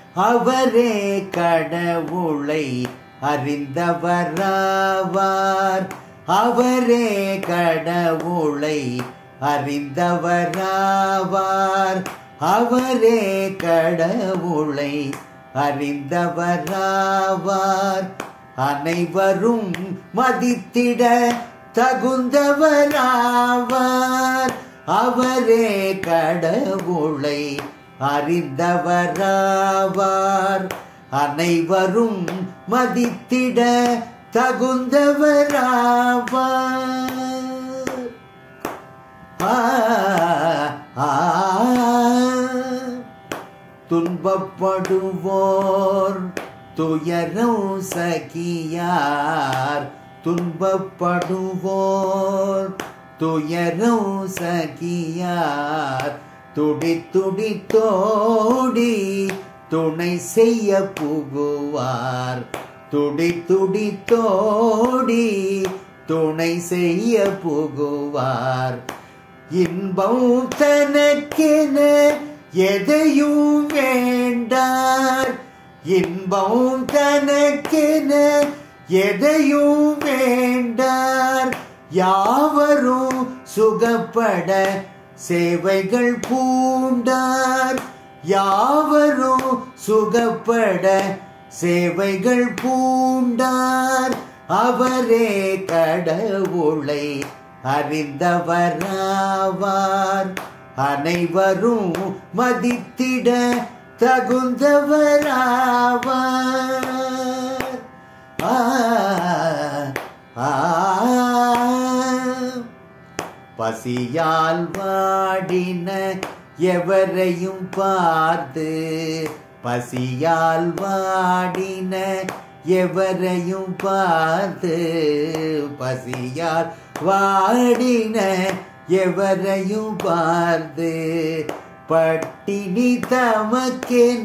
அவரே கடவுளை அறிந்தவராவார் அவரே கடவுளை அறிந்தவராவார் அவரே கடவுளை அறிந்தவராவார் அனைவரும் மதித்திட தகுந்தவராவார் அவரே கடவுளை அறிந்தவராவார் அனைவரும் மதித்திட தகுந்தவராவார் ஆ, ஆ, துன்பப்படுவோர் துயரம் சகியார் துன்பப்படுவோர் துயரம் சகியார் துடி துடி தோடி துணை செய்ய புகுவார் துடி துடி தோடி துணை செய்ய புகுவார் இன்பம் தனக்கென எதையும் வேண்டார் இன்பம் தனக்கென எதையும் வேண்டார் யாவரும் சுகப்பட சேவைகள் பூண்டார் யாவரும் சுகப்பட சேவைகள் பூண்டார் அவரே கடவுளை அறிந்தவராவார் அனைவரும் மதித்திட தகுந்தவராவார் ஆ, ஆ, பசியால் வாடின எவரையும் பார்த்து பசியால் வாடின எவரையும் பார்த்து பசியால் வாடின எவரையும் பார்த்து பட்டினி தமக்கென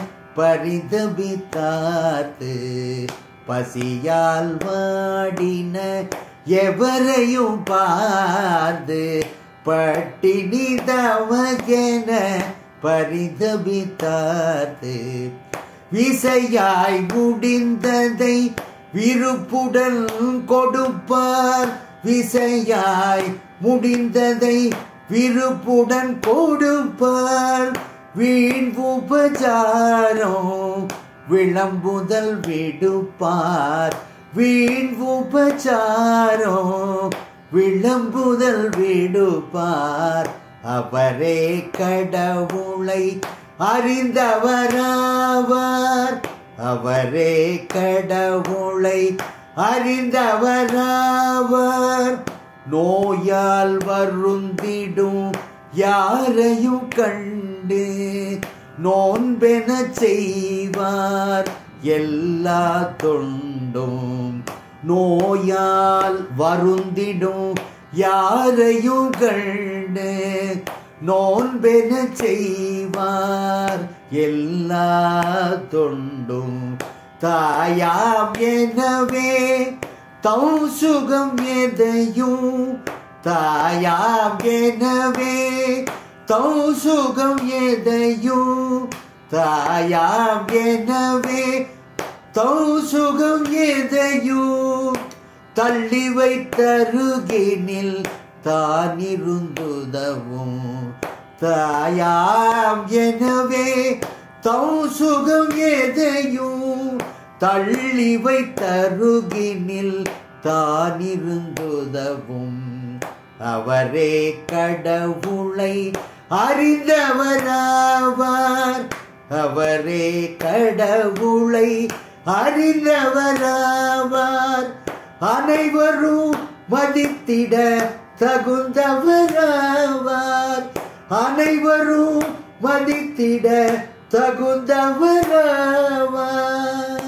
பரிதபித்தார்த்து பசியால் வாடின எவரையும் பார்த்து பட்டினி தமக்கென பரிதபித்தார்த்து விசையாய் முடிந்ததை விருப்புடன் கொடுப்பார் விசையாய் முடிந்ததை விருப்புடன் கொடுப்பார் வீண் உபச்சாரம் விளம்புதல் விடுப்பார் வீண் உபச்சாரம் விளம்புதல் விடுப்பார் அவரே கடவுளை அறிந்தவராவார் அவரே கடவுளை அறிந்தவராவார் நோயால் வருந்திடும் யாரையும் கண்டு நோன்பென செய்வார் எல்லா தொண்டும் நோயால் வருந்திடும் யாரையும் கண்டு நோன்பென செய்வார் எல்லா தொண்டும் தாயாம் எனவே தம் சுகம் எதையும் தாயாம் எனவே தம் சுகம் எதையும் தாயாம் எனவே தம் சுகம் எதையும் தள்ளி வைத்தருகினில் தானிருந்துதவும் தாயாம் எனவே தம் சுகம் எதையும் தள்ளி வைத்தருகினில் தானிருந்துதவும் அவரே கடவுளை அறிந்தவராவார் அவரே கடவுளை அறிந்தவராவார் அனைவரும் மதித்திட தகுந்தவராவார் அனைவரும் மதித்திட தகுந்தவராவார்